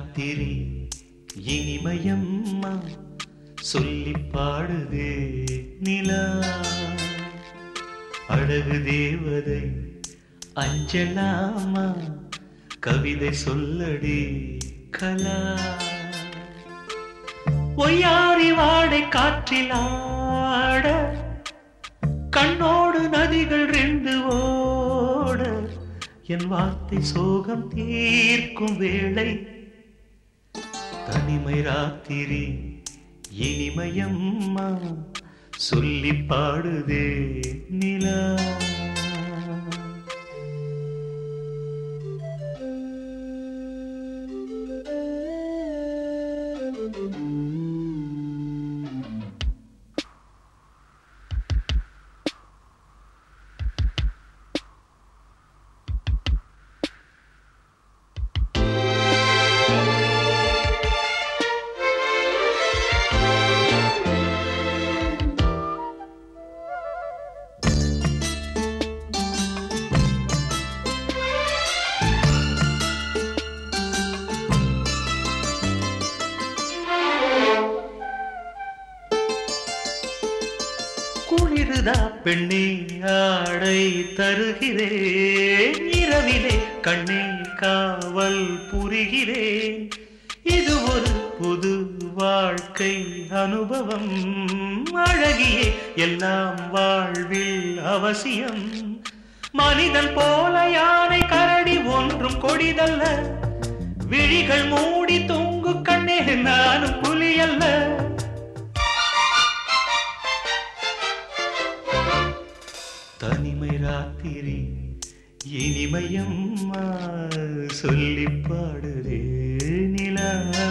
ராத்திரி இனிமயம்மா சொல்லி பாடுதே நிலா அழகு தேவதை அஞ்சலாமா கவிதை சொல்லடி கலா ஒய்யாரி வாடை காற்றில் ஆட கண்ணோடு நதிகள் ரெண்டு ஓட என் வார்த்தை சோகம் தீர்க்கும் வேளை தனிமை ராத்திரி இனிமயம்மா சொல்லி பாடுதே நிலா குளிருதா பெண்ணே ஆடை தருகிறேன் இரவிலே கண்ணே காவல் புரிகிறேன் இது ஒரு புது வாழ்க்கை அனுபவம் அழகியே எல்லாம் வாழ்வில் அவசியம் மனிதன் போல யானை கரடி ஒன்றும் கொடிதல்ல விழிகள் மூடி தொங்கு கண்ணே நானும் புலியல்ல தனிமை ராத்திரி இனிமயம்மா சொல்லி பாடுதே நிலா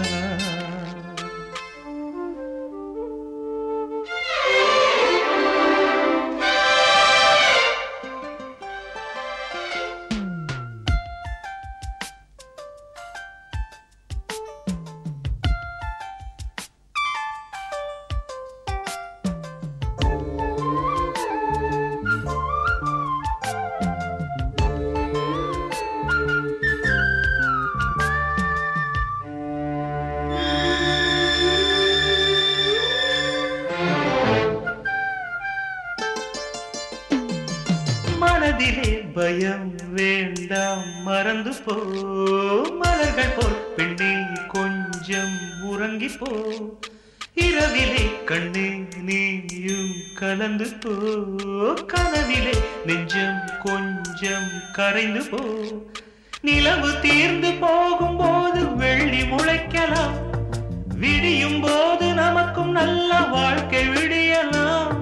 மனதிலே பயம் வேண்டாம் மறந்து போ மலர்கள் போல் பெண்ணே கொஞ்சம் உறங்கி போ இரவிலே கண்ணே நீயும் கலந்து போ கனவிலே நெஞ்சம் கொஞ்சம் கரைந்து போ நிலவு தீர்ந்து போகும்போது வெள்ளி முளைக்கலாம் விடியும் போது நமக்கும் நல்ல வாழ்க்கை விடியலாம்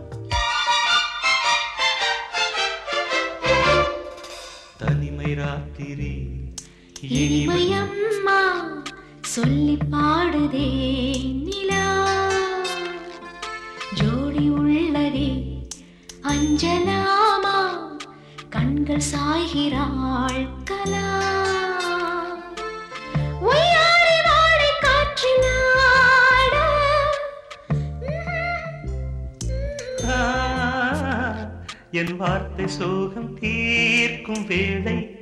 தனிமை ராத்திரி இனிமை இனிமையம்மா சொல்லி பாடுதே நிலா ஜோடி உள்ளதே அஞ்சலாமா கண்கள் சாய்கிறாள் கலா ஒய்யாரி வாடை காற்றினாட ஆ, என் வார்த்தை சோகம் தீர்க்கும் வேளை